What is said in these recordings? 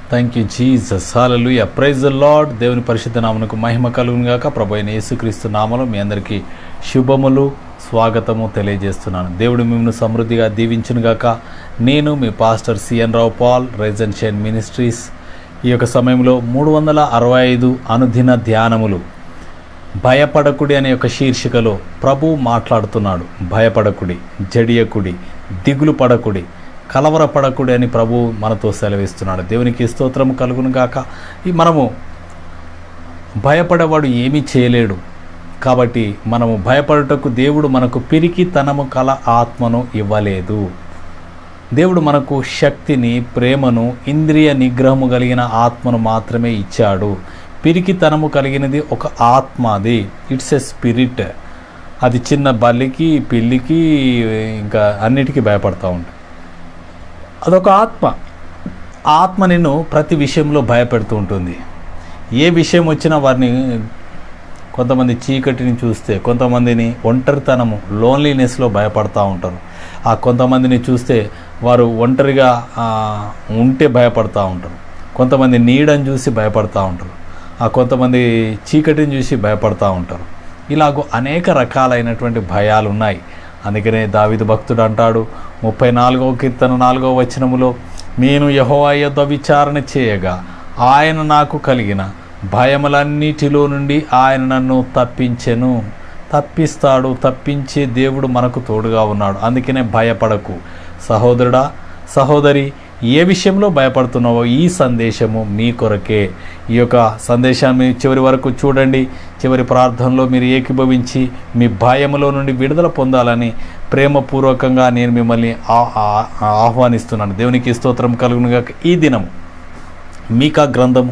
Thank you Jesus hallelujah praise the Lord దేవుని పరిశుద్ధ నామమునకు మహిమ కలుగును గాక ప్రభు అయిన యేసుక్రీస్తు నామలో మీ అందరికీ శుభములు స్వాగతము తెలియజేస్తున్నాను దేవుడు మిమ్మల్ని సమృద్ధిగా దీవించును గాక నేను మీ pastor C N Rao Paul rise and shine ministries ఈ యొక్క సమయంలో మూడు వందల అరవై ఐదు అనుదిన ధ్యానములు భయపడకుడి అనే ఒక శీర్షికలో ప్రభు మాట్లాడుతున్నాడు భయపడకుడి జడియకుడి దిగులు పడకుడి కలవరపడకుడి అని ప్రభు మనతో సెలవిస్తున్నాడు దేవునికి స్తోత్రం కలుగును గాక ఈ మనము భయపడేవాడు ఏమీ చేయలేడు కాబట్టి మనము భయపడుటకు దేవుడు మనకు పిరికితనము కల ఆత్మను ఇవ్వలేదు దేవుడు మనకు శక్తిని ప్రేమను ఇంద్రియ నిగ్రహము కలిగిన ఆత్మను మాత్రమే ఇచ్చాడు పిరికితనము కలిగినది ఒక ఆత్మ అది ఇట్స్ ఎ స్పిరిట్ అది చిన్న బల్లికి పిల్లికి ఇంకా అన్నిటికీ భయపడతా ఉంటుంది అదొక ఆత్మ ఆత్మ నిన్ను ప్రతి విషయంలో భయపెడుతూ ఉంటుంది ఏ విషయం వచ్చినా వారిని కొంతమంది చీకటిని చూస్తే కొంతమందిని ఒంటరితనము లోన్లీనెస్లో భయపడతా ఉంటారు ఆ కొంతమందిని చూస్తే వారు ఒంటరిగా ఆ, ఉంటే భయపడతా ఉంటారు కొంతమంది నీడని చూసి భయపడతా ఉంటారు ఆ కొంతమంది చీకటిని చూసి భయపడతా ఉంటారు ఇలాగో అనేక రకాలైనటువంటి భయాలు ఉన్నాయి అందుకనే దావిదు భక్తుడు అంటాడు ముప్పై నాలుగవ కీర్తన నాలుగవ వచనములో నేను యెహోవా యొద్ద విచారణ చేయగా ఆయన నాకు కలిగిన భయములన్నిటిలో నుండి ఆయన నన్ను తప్పించెను తప్పిస్తాడు తప్పించే దేవుడు మనకు తోడుగా ఉన్నాడు అందుకనే భయపడకు సహోదరుడా సహోదరి ఏ విషయంలో భయపడుతున్నావో ఈ సందేశము మీ కొరకే ఈ యొక్క సందేశాన్ని చివరి వరకు చూడండి చివరి ప్రార్థనలో మీరు ఏకీభవించి మీ భయములో నుండి విడుదల పొందాలని ప్రేమపూర్వకంగా నేను మిమ్మల్ని ఆ- ఆ- ఆహ్వానిస్తున్నాను దేవునికి స్తోత్రం కలుగునుగా ఈ దినము మీకా గ్రంథము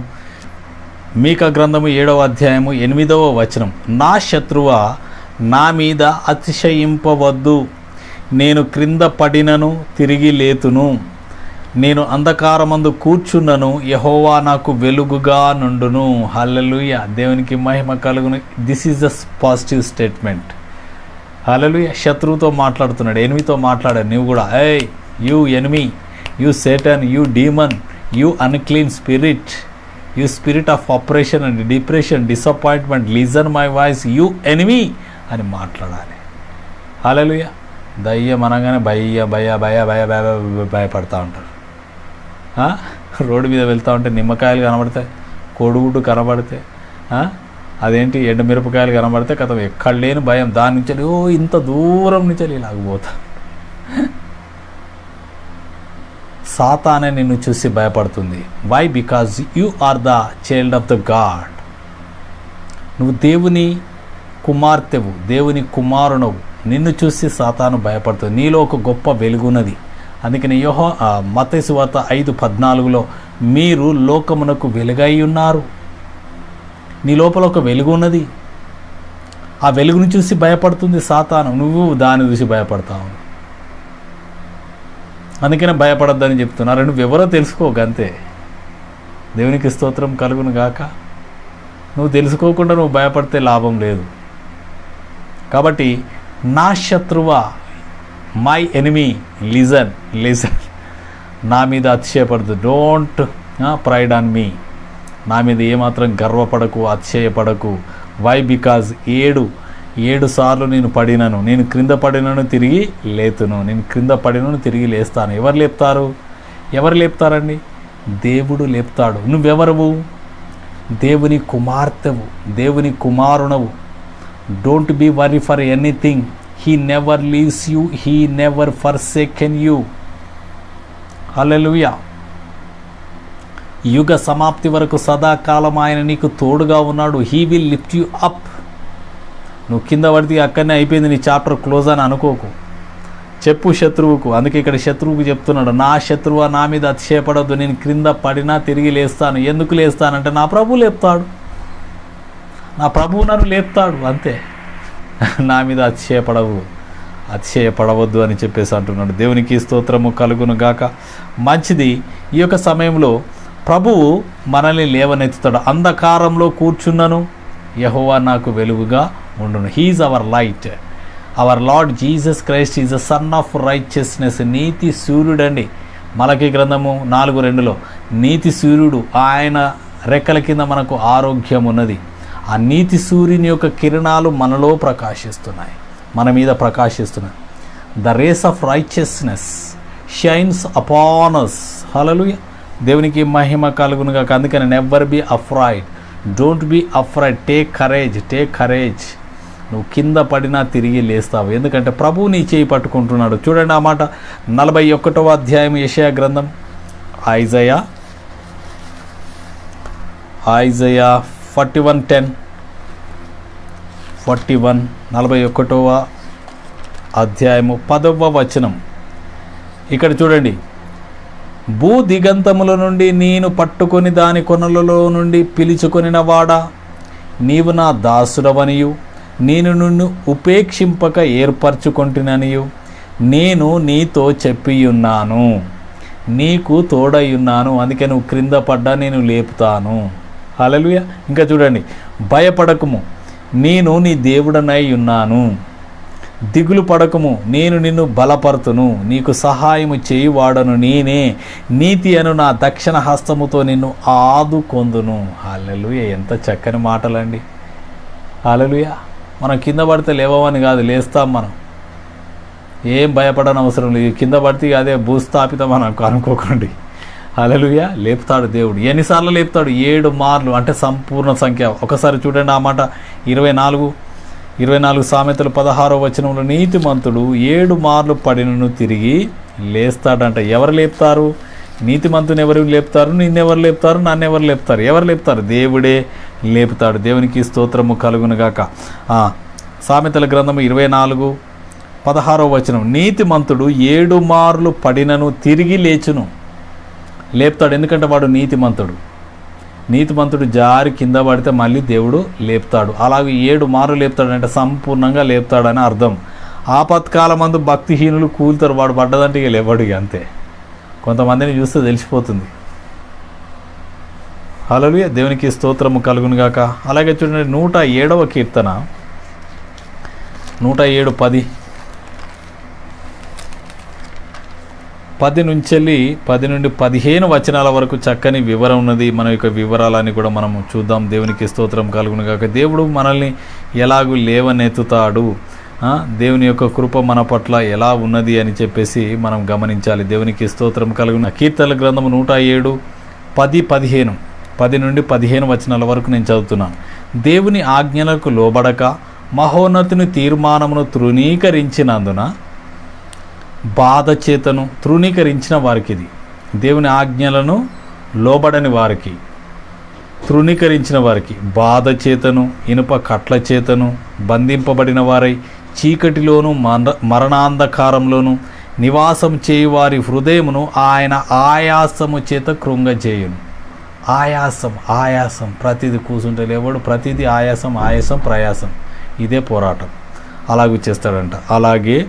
మీకా గ్రంథము ఏడవ అధ్యాయము ఎనిమిదవ వచనం నా శత్రువ నా మీద అతిశయింపవద్దు నేను క్రింద పడినను తిరిగి లేతును నేను అంధకారమందు కూర్చున్నను యహోవా నాకు వెలుగుగా నుండును హల్లెలూయ దేవునికి మహిమ కలుగును this is the positive statement hallelujah శత్రువుతో మాట్లాడుతున్నాడు ఎనిమితో మాట్లాడాడు నువ్వు కూడా hey you enemy you Satan you demon you unclean spirit you spirit of oppression and depression disappointment listen my voice you enemy అని మాట్లాడాలి హల్లెలూయ దయ్యం అనగానే భయ భయ భయ భయ భయ భయ- భయపడతా ఉంటారు ఆ? రోడ్డు మీద వెళ్తూ ఉంటే నిమ్మకాయలు కనబడతాయి కోడిగుడ్డు కనబడితే ఆ? అదేంటి ఎండుమిరపకాయలు కనబడితే కథ ఎక్కడ లేని భయం దాని నుంచి ఓ ఇంత దూరం నుంచి ఇలాగ పోతా సాతానే నిన్ను చూసి భయపడుతుంది why because you are the child of the God నువ్వు దేవుని కుమార్తెవు దేవుని కుమారునవు నిన్ను చూసి సాతాను భయపడుతుంది నీలో ఒక గొప్ప వెలుగున్నది అందుకని యోహో మతేసు వార్త ఐదు పద్నాలుగులో మీరు లోకమునకు వెలుగై ఉన్నారు నీ లోపల ఒక వెలుగు ఉన్నది ఆ వెలుగును చూసి భయపడుతుంది సాతాను నువ్వు దాన్ని చూసి భయపడతావు అందుకనే భయపడద్దని చెప్తున్నారు నువ్వు ఎవరో తెలుసుకోక అంతే దేవునికి స్తోత్రం కలుగును గాక నువ్వు తెలుసుకోకుండా నువ్వు భయపడితే లాభం లేదు కాబట్టి నా శత్రువ మై ఎనిమీ లిజన్ లిజన్ నా మీద అతిశయపడదు డోంట్ ప్రైడ్ ఆన్ మీ నా మీద ఏమాత్రం గర్వపడకు అతిశయపడకు వై బికాజ్ ఏడు ఏడు సార్లు నేను పడినను నేను క్రింద పడినను తిరిగి లేతును నేను క్రింద పడినను తిరిగి లేస్తాను ఎవరు లేపుతారు ఎవరు లేపుతారండి దేవుడు లేపుతాడు నువ్వెవరవు దేవుని కుమార్తెవు దేవుని కుమారునవు don't be worry for anything he never leaves you he never for second you hallelujah యుగ సమాప్తి వరకు సదాకాలం ఆయన నీకు తోడుగా ఉన్నాడు he will lift you up నువ్వు కింద పడితే అక్కడనే అయిపోయింది నీ చాప్టర్ క్లోజ్ అని అనుకోకు చెప్పు శత్రువుకు అందుకే ఇక్కడ శత్రువుకు చెప్తున్నాడు నా శత్రువు నా మీద అతిశయపడద్దు నేను క్రింద పడినా తిరిగి లేస్తాను ఎందుకు లేస్తానంటే నా ప్రభు లేపుతాడు నా ప్రభువు నన్ను లేపుతాడు అంతే నా మీద అతిశయపడవు అతిశయపడవద్దు అని చెప్పేసి అంటున్నాడు దేవునికి స్తోత్రము కలుగును గాక మంచిది ఈ యొక్క సమయంలో ప్రభువు మనల్ని లేవనెత్తుతాడు అంధకారంలో కూర్చున్నను యహోవా నాకు వెలుగుగా ఉండును he's our light our Lord Jesus Christ is the sun of righteousness నీతి సూర్యుడండి మలకి గ్రంథము నాలుగు రెండులో నీతి సూర్యుడు ఆయన రెక్కల కింద మనకు ఆరోగ్యం ఉన్నది ఆ నీతి సూర్యుని యొక్క కిరణాలు మనలో ప్రకాశిస్తున్నాయి మన మీద ప్రకాశిస్తున్నాయి the rays of righteousness shines upon us hallelujah దేవునికి మహిమ కలుగునుగా అందుకని never be afraid don't be afraid take courage take courage నువ్వు కింద పడినా తిరిగి లేస్తావు ఎందుకంటే ప్రభువు నీ చేయి పట్టుకుంటున్నాడు చూడండి ఆ మాట నలభై ఒకటవ అధ్యాయం యషయా గ్రంథం Isaiah Isaiah forty one ten forty one నలభై ఒకటవ అధ్యాయము పదవ వచనం ఇక్కడ చూడండి భూ దిగంతముల నుండి నేను పట్టుకొని దాని కొనలలో నుండి పిలుచుకొనిన వాడా నీవు నా దాసుడవనియు నేను నిన్ను ఉపేక్షింపక ఏర్పరచుకొంటిననియు నేను నీతో చెప్పియున్నాను నీకు తోడయ్యున్నాను అందుకే నువ్వు క్రింద పడ్డా నేను లేపుతాను హలలుయ ఇంకా చూడండి భయపడకము నేను నీ దేవుడనై ఉన్నాను దిగులు పడకము నేను నిన్ను బలపరుతును నీకు సహాయము చేయువాడను నేనే నీతి అను నా దక్షిణ హస్తముతో నిన్ను ఆదుకొందును హాలలుయ ఎంత చక్కని మాటలండి హాలలుయ మనం కింద పడితే లేవమని కాదు లేస్తాం మనం ఏం భయపడని అవసరం లేదు కింద పడితే ఇక అదే భూస్థాపితం అని అనుకోకండి హలలుయ లేపుతాడు దేవుడు ఎన్నిసార్లు లేపుతాడు ఏడు మార్లు అంటే సంపూర్ణ సంఖ్య ఒకసారి చూడండి ఆ మాట ఇరవై నాలుగు ఇరవై నాలుగు సామెతలు పదహారో వచనంలో నీతిమంతుడు ఏడు మార్లు పడినను తిరిగి లేస్తాడంట ఎవరు లేపుతారు నీతిమంతుని ఎవరు లేపుతారు నిన్నెవరు లేపుతారు నన్నెవరు లేపుతారు ఎవరు లేపుతారు దేవుడే లేపుతాడు దేవునికి స్తోత్రము కలుగునుగాక ఆ, సామెతల గ్రంథము ఇరవై నాలుగు పదహారో వచనం నీతిమంతుడు ఏడు మార్లు పడినను తిరిగి లేచును లేపుతాడు ఎందుకంటే వాడు నీతిమంతుడు నీతిమంతుడు జారి కింద పడితే మళ్ళీ దేవుడు లేపుతాడు అలాగే ఏడు మార్లు లేపుతాడంటే సంపూర్ణంగా లేపుతాడని అర్థం ఆపత్కాల మందు భక్తిహీనులు కూలుతారు వాడు పడ్డదంటే ఇక లేవాడు ఇక అంతే కొంతమందిని చూస్తే తెలిసిపోతుంది హలలుయ దేవునికి స్తోత్రము కలుగునుగాక అలాగే చూడండి నూట ఏడవ కీర్తన నూట ఏడు పది పది నుంచి వెళ్ళి పది నుండి పదిహేను వచనాల వరకు చక్కని వివరం ఉన్నది మన యొక్క వివరాలని కూడా మనం చూద్దాం దేవునికి స్తోత్రం కలుగును కాక దేవుడు మనల్ని ఎలాగూ లేవనెత్తుతాడు ఆ, దేవుని యొక్క కృప మన పట్ల ఎలా ఉన్నది అని చెప్పేసి మనం గమనించాలి దేవునికి స్తోత్రం కలుగున కీర్తన గ్రంథము నూట ఏడు పది పదిహేను పది నుండి పదిహేను వచనాల వరకు నేను చదువుతున్నాను దేవుని ఆజ్ఞలకు లోబడక మహోన్నతుని తీర్మానమును తృణీకరించినందున బాధ చేతను తృణీకరించిన వారికి ఇది దేవుని ఆజ్ఞలను లోబడని వారికి తృణీకరించిన వారికి బాధ చేతను ఇనుప కట్ల చేతను బంధింపబడిన వారై చీకటిలోను మర మరణాంధకారంలోను నివాసం చేయు వారి హృదయమును ఆయన ఆయాసము చేత కృంగజేయును ఆయాసం ఆయాసం ప్రతిదీ కూర్చుంటే లేవాడు ప్రతిదీ ఆయాసం ఆయాసం ప్రయాసం ఇదే పోరాటం అలాగే చేస్తాడంట అలాగే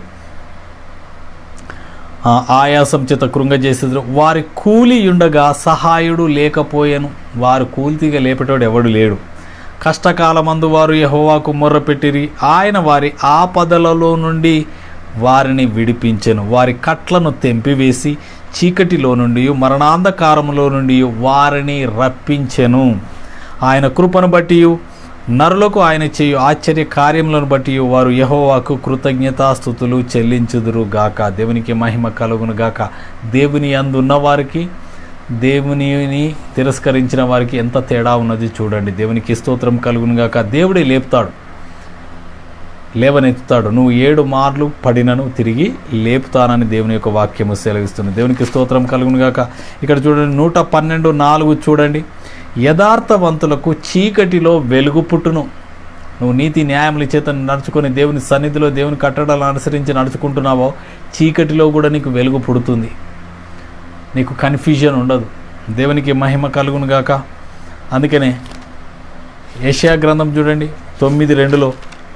ఆ ఆయాసం చేత కృంగజేసేది వారి కూలి ఉండగా సహాయుడు లేకపోయాను వారు కూల్తిగా లేపేటోడు ఎవడు లేడు కష్టకాలమందు వారు యహోవాకు మొర్రపెట్టిరి ఆయన వారి ఆపదలలో నుండి వారిని విడిపించెను వారి కట్లను తెంపివేసి చీకటిలో నుండి మరణాంధకారములో నుండి వారిని రప్పించెను ఆయన కృపను బట్టి నరులకు ఆయన చేయు ఆశ్చర్య కార్యములను బట్టి వారు యహోవాకు కృతజ్ఞతాస్థుతులు చెల్లించుదురు గాక దేవునికి మహిమ కలుగును గాక దేవుని అందున్న వారికి దేవునిని తిరస్కరించిన వారికి ఎంత తేడా ఉన్నది చూడండి దేవునికి స్తోత్రం కలుగును గాక దేవుడే లేపుతాడు లేవనెత్తుతాడు నువ్వు ఏడు మార్లు పడినను తిరిగి లేపుతానని దేవుని యొక్క వాక్యము సెలవిస్తుంది దేవునికి స్తోత్రం కలుగును గాక ఇక్కడ చూడండి నూట పన్నెండు నాలుగు చూడండి యథార్థవంతులకు చీకటిలో వెలుగు పుట్టును నువ్వు నీతి న్యాయముల చేత నడుచుకొని దేవుని సన్నిధిలో దేవుని కట్టడాలను అనుసరించి నడుచుకుంటున్నావో చీకటిలో కూడా నీకు వెలుగు పుడుతుంది నీకు కన్ఫ్యూజన్ ఉండదు దేవునికి మహిమ కలుగును గాక అందుకనే ఏషియా గ్రంథం చూడండి తొమ్మిది రెండులో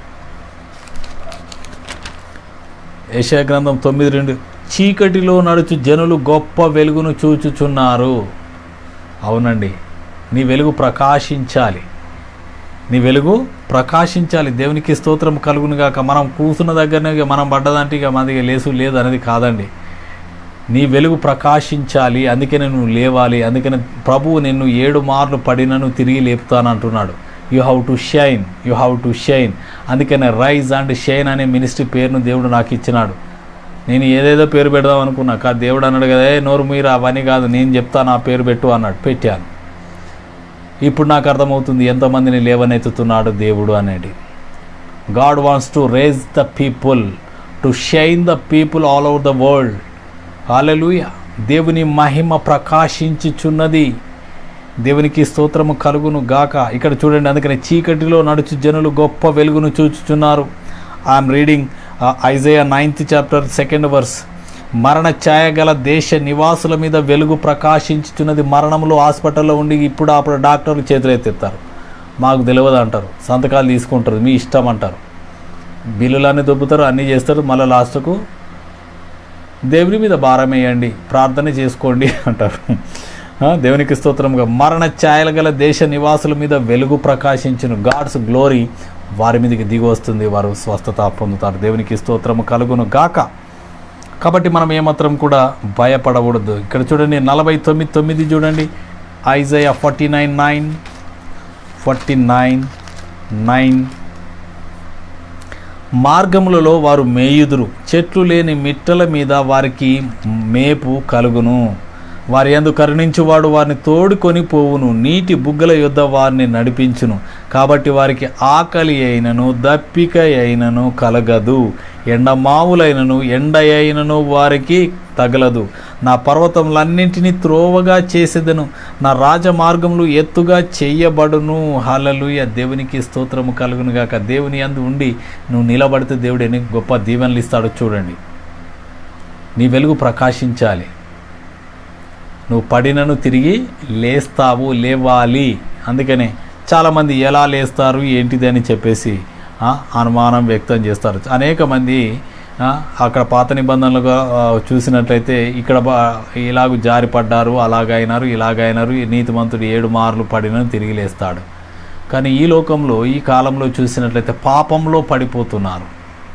ఏషియా గ్రంథం తొమ్మిది రెండు చీకటిలో నడుచు జనులు గొప్ప వెలుగును చూచుచున్నారు అవునండి నీ వెలుగు ప్రకాశించాలి నీ వెలుగు ప్రకాశించాలి దేవునికి స్తోత్రం కలుగును గాక మనం కూర్చున్న దగ్గరనే ఇక మనం పడ్డదంటే ఇక మనది ఇక లేసు లేదు అనేది కాదండి నీ వెలుగు ప్రకాశించాలి అందుకనే నువ్వు లేవాలి అందుకని ప్రభువు నిన్ను ఏడు మార్లు పడినను తిరిగి లేపుతాను అంటున్నాడు you have to shine you have to shine అందుకనే రైజ్ అండ్ షైన్ అనే మినిస్ట్రీ పేరును దేవుడు నాకు ఇచ్చినాడు నేను ఏదేదో పేరు పెడదాం అనుకున్నా కా దేవుడు అన్నాడు కదా "ఏ, నోరు మీరు అవన్నీ కాదు నేను చెప్తాను ఆ పేరు పెట్టు అన్నాడు పెట్టాను ఇప్పుడు నాకు అర్థమవుతుంది ఎంతమందిని లేవనెత్తుతున్నాడు దేవుడు అనేది God wants to raise the people to shine the people all over the world hallelujah దేవుని మహిమ ప్రకాశించుచున్నది దేవునికి స్తోత్రము కలుగును గాక ఇక్కడ చూడండి అందుకని చీకటిలో నడుచు జనులు గొప్ప వెలుగును చూచుచున్నారు I'm reading Isaiah ninth chapter second verse మరణ ఛాయ గల దేశ నివాసుల మీద వెలుగు ప్రకాశించుచున్నది మరణంలో హాస్పిటల్లో ఉండి ఇప్పుడు అప్పుడు డాక్టర్లు చేతులు ఎత్తెత్తారు మాకు తెలియదు అంటారు సంతకాలు తీసుకుంటారు మీ ఇష్టం అంటారు బిల్లులన్నీ దొబ్బుతారు అన్నీ చేస్తారు మళ్ళీ లాస్ట్కు దేవుని మీద భారం వేయండి ప్రార్థన చేసుకోండి అంటారు ఆ, దేవునికి స్తోత్రముగా మరణ ఛాయలు గల దేశ నివాసుల మీద వెలుగు ప్రకాశించిన గాడ్స్ గ్లోరీ వారి మీదకి దిగి వస్తుంది వారు స్వస్థత పొందుతారు దేవునికి స్తోత్రము కలుగును గాక కాబట్టి మనం ఏమాత్రం కూడా భయపడకూడదు ఇక్కడ చూడండి నలభై తొమ్మిది తొమ్మిది చూడండి Isaiah forty nine nine forty nine nine మార్గములలో వారు మేయుదురు చెట్లు లేని మిట్టల మీద వారికి మేపు కలుగును వారి యందు కరుణించువాడు వారిని తోడుకొని పోవును నీటి బుగ్గల యొద్ద వారిని నడిపించును కాబట్టి వారికి ఆకలి అయినను దప్పిక అయినను కలగదు ఎండమావులైనను ఎండ అయినను వారికి తగలదు నా పర్వతములన్నింటినీ త్రోవగా చేసేదను నా రాజమార్గములు ఎత్తుగా చెయ్యబడును హల్లెలూయ దేవునికి స్తోత్రము కలుగును గాక దేవుని అందు ఉండి నువ్వు నిలబడితే దేవుడు ఎన్ని గొప్ప దీవెనలు ఇస్తాడో చూడండి నీ వెలుగు ప్రకాశించాలి నువ్వు పడినను తిరిగి లేస్తావు లేవాలి అందుకనే చాలామంది ఎలా లేస్తారు ఏంటిది అని చెప్పేసి ఆ, అనుమానం వ్యక్తం చేస్తారు అనేక మంది ఆ, అక్కడ పాత నిబంధనలుగా ఆ, చూసినట్లయితే ఇక్కడ బా- ఇలాగ జారి పడ్డారు అలాగైనారు ఇలాగైనారు ఈ నీతిమంతుడు ఏడు మార్లు పడినను తిరిగి లేస్తాడు కానీ ఈ లోకంలో ఈ కాలంలో చూసినట్లయితే పాపంలో పడిపోతున్నారు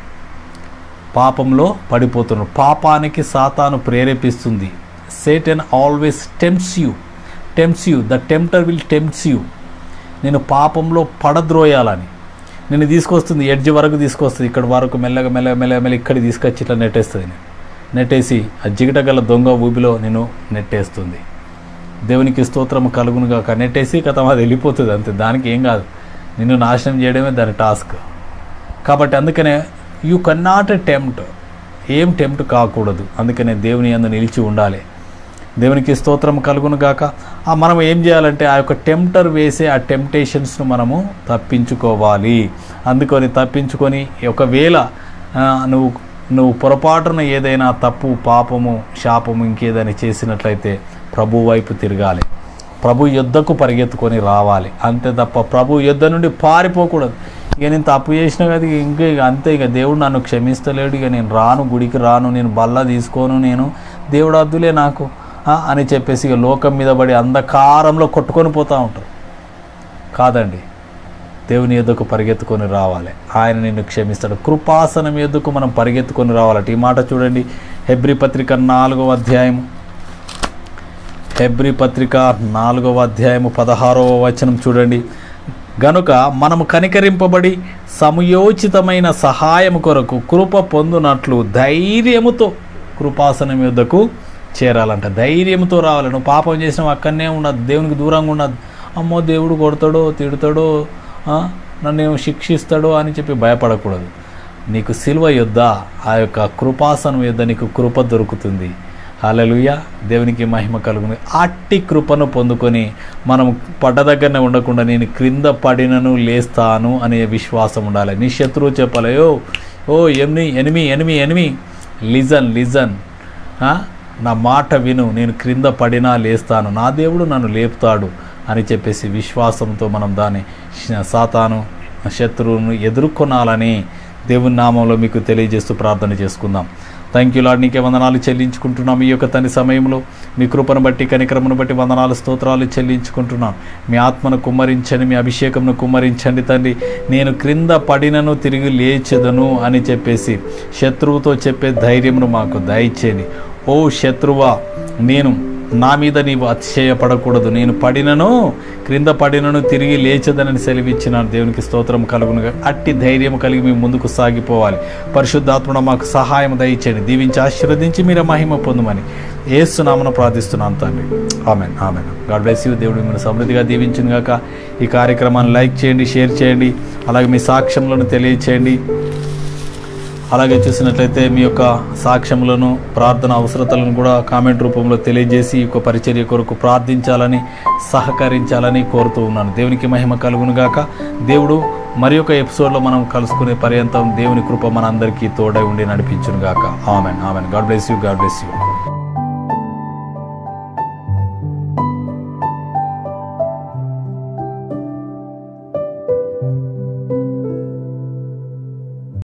పాపంలో పడిపోతున్నారు పాపానికి సాతాను ప్రేరేపిస్తుంది Satan always tempts you tempts you the tempter will tempts you నేను పాపంలో పడద్రోయాలని నేను తీసుకొస్తుంది ఎడ్జ్ వరకు తీసుకొస్తుంది ఇక్కడ వరకు మెల్లగా మెల్లగా మెల్లగా మెల్లగా ఇక్కడికి తీసుకొచ్చి ఇట్లా నెట్టేస్తుంది నేను నెట్టేసి ఆ జిగట గల దొంగ ఊబిలో నేను నెట్టేస్తుంది దేవునికి స్తోత్రం కలుగునుగా నెట్టేసి కథ అది వెళ్ళిపోతుంది అంతే దానికి ఏం కాదు నిన్ను నాశనం చేయడమే దాని టాస్క్ కాబట్టి అందుకనే యూ కన్నాట్ టెంప్ట్ ఏం టెంప్ట్ కాకూడదు అందుకనే దేవుని అందు నిలిచి ఉండాలి దేవునికి స్తోత్రం కలుగును గాక ఆ మనం ఏం చేయాలంటే ఆ యొక్క టెంప్టర్ వేసే ఆ టెంప్టేషన్స్ను మనము తప్పించుకోవాలి అందుకొని తప్పించుకొని ఒకవేళ ఆ, నువ్వు నువ్వు పొరపాటున ఏదైనా తప్పు పాపము శాపము ఇంకేదైనా చేసినట్లయితే ప్రభు వైపు తిరగాలి ప్రభు యుద్ధకు పరిగెత్తుకొని రావాలి అంతే తప్ప ప్రభు యుద్ధ నుండి పారిపోకూడదు ఇక నేను తప్పు చేసిన కదా ఇక ఇంకా ఇక అంతే ఇక దేవుడు నన్ను క్షమిస్తలేడు ఇక నేను రాను గుడికి రాను నేను బల్ల తీసుకోను నేను దేవుడు అద్దులే నాకు ఆ, అని చెప్పేసి ఇక లోకం మీద పడి అంధకారంలో కొట్టుకొని పోతూ ఉంటారు కాదండి దేవుని ఎద్దుకు పరిగెత్తుకొని రావాలి ఆయన నిన్ను క్షమిస్తాడు కృపాసనం ఎద్దుకు మనం పరిగెత్తుకొని రావాలట ఈ మాట చూడండి హెబ్రి పత్రిక నాలుగవ అధ్యాయము హెబ్రి పత్రిక నాలుగవ అధ్యాయము పదహారవ వచనం చూడండి గనుక మనము కనికరింపబడి సమయోచితమైన సహాయం కొరకు కృప పొందునట్లు ధైర్యముతో కృపాసనం యుద్ధకు చేరాలంట ధైర్యంతో రావాలి నువ్వు పాపం చేసినావు అక్కడనే ఉండదు దేవునికి దూరంగా ఉండదు అమ్మో దేవుడు కొడతాడో తిడతాడో ఆ, నన్ను ఏమో శిక్షిస్తాడో అని చెప్పి భయపడకూడదు నీకు సిల్వ యుద్ధ ఆ యొక్క కృపాసనం యుద్ధ నీకు కృప దొరుకుతుంది హల్లెలూయా దేవునికి మహిమ కలుగును అట్టి కృపను పొందుకొని మనం పడ్డ దగ్గరనే ఉండకుండా నేను క్రింద పడినను లేస్తాను అనే విశ్వాసం ఉండాలి నీ శత్రువు చెప్పాలి oh oh enemy enemy enemy enemy listen listen నా మాట విను నేను క్రింద పడినా లేస్తాను నా దేవుడు నన్ను లేపుతాడు అని చెప్పేసి విశ్వాసంతో మనం దాన్ని శ- సాతాను శత్రువును ఎదుర్కొనాలని దేవుని నామంలో మీకు తెలియజేస్తూ ప్రార్థన చేసుకుందాం థ్యాంక్ యూ లాడ్ నీకే వందనాలు చెల్లించుకుంటున్నాం ఈ యొక్క తని సమయంలో మీ కృపను బట్టి కనిక్రమను బట్టి వందనాలు స్తోత్రాలు చెల్లించుకుంటున్నాం మీ ఆత్మను కుమ్మరించండి మీ అభిషేకంను కుమ్మరించండి తండ్రి నేను క్రింద పడినను తిరిగి లేచెదను అని చెప్పేసి శత్రువుతో చెప్పే ధైర్యమును మాకు దయచేయండి ఓ శత్రువా నేను నా మీద నీవు అతిశయపడకూడదు నేను పడినను క్రింద పడినను తిరిగి లేచదనని సెలవిచ్చినాను దేవునికి స్తోత్రం కలుగునుగా అట్టి ధైర్యం కలిగి మేము ముందుకు సాగిపోవాలి పరిశుద్ధాత్మడ మాకు సహాయం దయచేయండి దీవించి ఆశీర్వదించి మీరు మహిమ పొందమని ఏసునామను ప్రార్థిస్తున్నాను తండ్రి amen amen God bless you దేవుడు మిమ్మల్ని సమృద్ధిగా దీవించిన గాక ఈ కార్యక్రమాన్ని లైక్ చేయండి షేర్ చేయండి అలాగే మీ సాక్ష్యములను తెలియచేయండి అలాగే చూసినట్లయితే మీ యొక్క సాక్ష్యములను ప్రార్థన అవసరతలను కూడా కామెంట్ రూపంలో తెలియజేసి ఈ యొక్క పరిచర్య కొరకు ప్రార్థించాలని సహకరించాలని కోరుతూ ఉన్నాను దేవునికి మహిమ కలుగును గాక దేవుడు మరి ఒక ఎపిసోడ్లో మనం కలుసుకునే పర్యంతం దేవుని కృప మనందరికీ తోడై ఉండి నడిపించును గాక amen amen God bless you God bless you